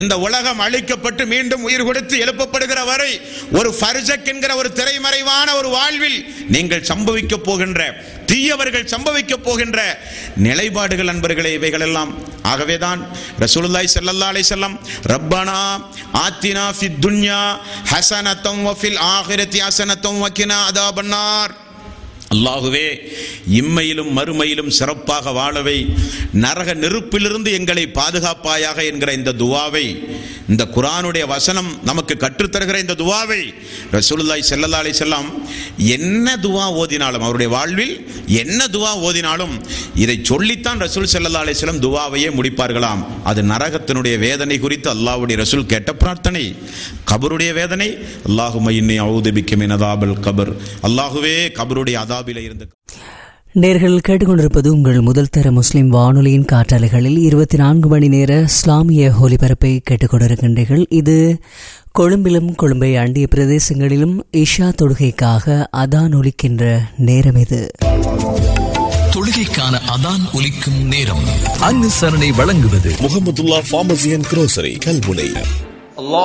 இந்த உலகம் அழிக்கப்பட்டு மீண்டும் உயிர் கொடுத்து எழுப்பப்படுகிற வரை ஒரு ஃபர்ஜக் என்கிற ஒரு திரைமறைவான ஒரு வாழ்வில் நீங்கள் சம்பவிக்க போகின்ற தீயவர்கள் சம்பவிக்க போகின்ற நிலைப்பாடுகள் நண்பர்களே இவைகள் எல்லாம் ஆகவேதான் ரசூலுல்லாஹி ஸல்லல்லாஹு அலைஹி வஸல்லம் ரப்பனா ஆத்தினா ஃபித் துன்யா ஹஸனத்தம் வ ஃபில் ஆகிரத்தி ஹஸனத்தம் வகினா அதாபன்னார் அல்லாஹுவே இம்மையிலும் மறுமையிலும் சிறப்பாக வாழவை நரக நெருப்பிலிருந்து எங்களை பாதுகாப்பாயாக என்கிற இந்த துவாவை இந்த குரானுடைய வசனம் நமக்கு கற்றுத்தருகிற இந்த துவாவை ரசூலுல்லாஹி ஸல்லல்லாஹு அலைஹி வஸல்லம் என்ன துவா ஓதினாலும் அவருடைய வாழ்வில் என்ன துவா ஓதினாலும் இதை சொல்லித்தான் ரசூல் ஸல்லல்லாஹு அலைஹி வஸல்லம் துவாவையே முடிப்பார்களாம் அது நரகத்தினுடைய வேதனை குறித்து அல்லாஹ்வுடைய ரசூல் கேட்ட பிரார்த்தனை கபருடைய வேதனை அல்லாஹும்ம இன்னி அஊது பிக்க மின் அதாபில் கபர் அல்லாஹுவே கபருடைய அதாபில இருந்து நேர்கள் கேட்டுக்கொண்டிருப்பது உங்கள் முதல் தர முஸ்லிம் வானொலியின் காற்றாலைகளில் இருபத்தி நான்கு மணி நேர இஸ்லாமிய ஒலிபரப்பை கேட்டுக்கொண்டிருக்கின்றீர்கள் இது கொழும்பிலும் கொழும்பை அண்டிய பிரதேசங்களிலும் இஷா தொழுகைக்காக அதான் ஒலிக்கின்ற நேரம் இது தொழுகைக்கான அதான் ஒலிக்கும் நேரம் அனுசரணை வழங்குவது Muhammadullah pharmacy and grocery Kalmunai